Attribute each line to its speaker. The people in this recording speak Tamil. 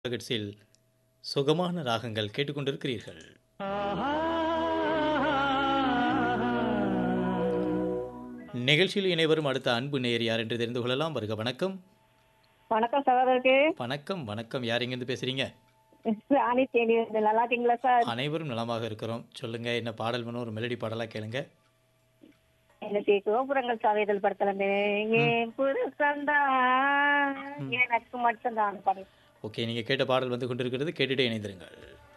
Speaker 1: நிகழ்ச்சியில் சுகமான ராகங்கள் கேட்டுக்கொண்டிருக்கிறீர்கள் நிகழ்ச்சியில் இணைவரும் அடுத்த அன்பு நேயர் யார் என்று தெரிந்து கொள்ளலாம் வருக வணக்கம்
Speaker 2: வணக்கம் சகோதரருக்கு
Speaker 1: வணக்கம் வணக்கம் யார் எங்கேருந்து பேசுறீங்க
Speaker 2: ராணி தேனி வந்து நல்லா இருக்கீங்களா சார்
Speaker 1: அனைவரும் நலமாக இருக்கிறோம் சொல்லுங்க என்ன பாடல் வேணும் ஒரு மெலடி பாடலா கேளுங்க
Speaker 2: எனக்கு கோபுரங்கள் சாலைதல் படத்துல என் புருஷன்டா எனக்கு மட்டும்தான் பாடு
Speaker 1: ஓகே நீங்க கேட்ட பாடல் வந்து கொண்டிருக்கிறது கேட்டுட்டே இணைந்திருங்கள்